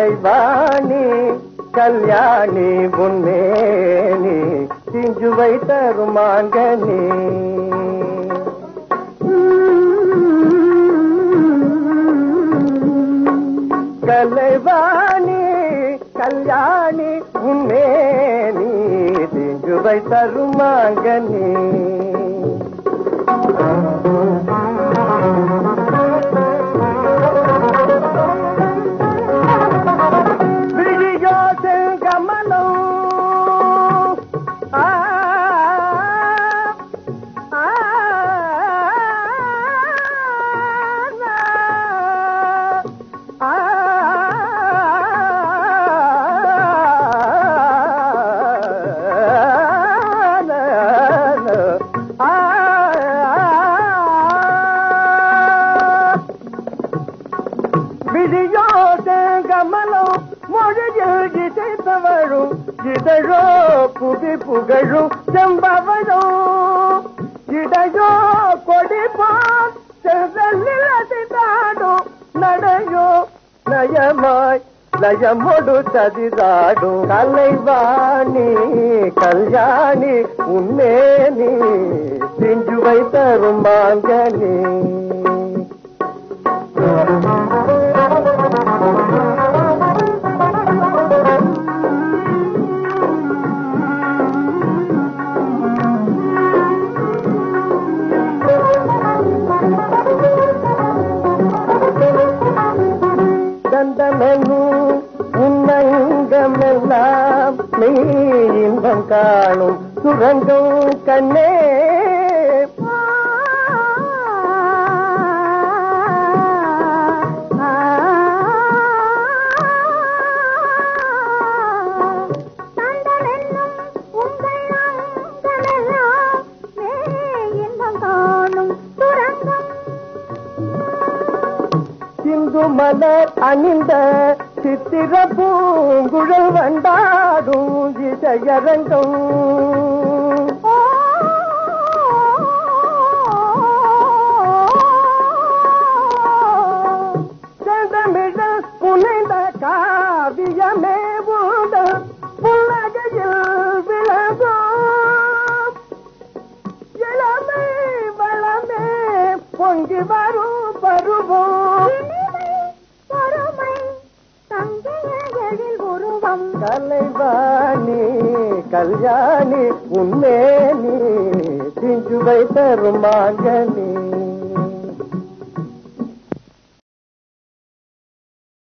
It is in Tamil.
கலைவாணி கல்யாணி பொன்னேனி திஞ்சுவை தருமாங்கனி கலைவாணி கல்யாணி உன்னேனி திஞ்சுவை தருமாங்கனி விழியோ செங்கமலம் ஆ, ஆ, ஆ, ஆ விழியோத கமலம் மொழியில் இசை தவழும் இதழோ புவி புகழும் செம்பவழும் இடையோ கொடிப்பான் செல்லில் அதிதாடும் நடையோ நயமாய் லயமொடு ததிராடும் கலைவாணி கல்யாணி உன்னே நீ திஞ்சுவை தரும் மாங்கனி தந்தமெனும் உன்னங்கமெல்லாம் நீ இன்பம் காணும் சுரங்கம் கண்ணே சிந்து மலர் அணிந்த சித்திர பூங்குழல் வண்டாடும் இசையரங்கம் செந்தமிழ புனைந்த காவியமே உண்ட புன்னகையில் விளங்கும் இளமை வளமே பொங்கி வரும் பருவம் கலைவாணி கல்யாணி உன்னே நீ திஞ்சுவை தருமாங்கனி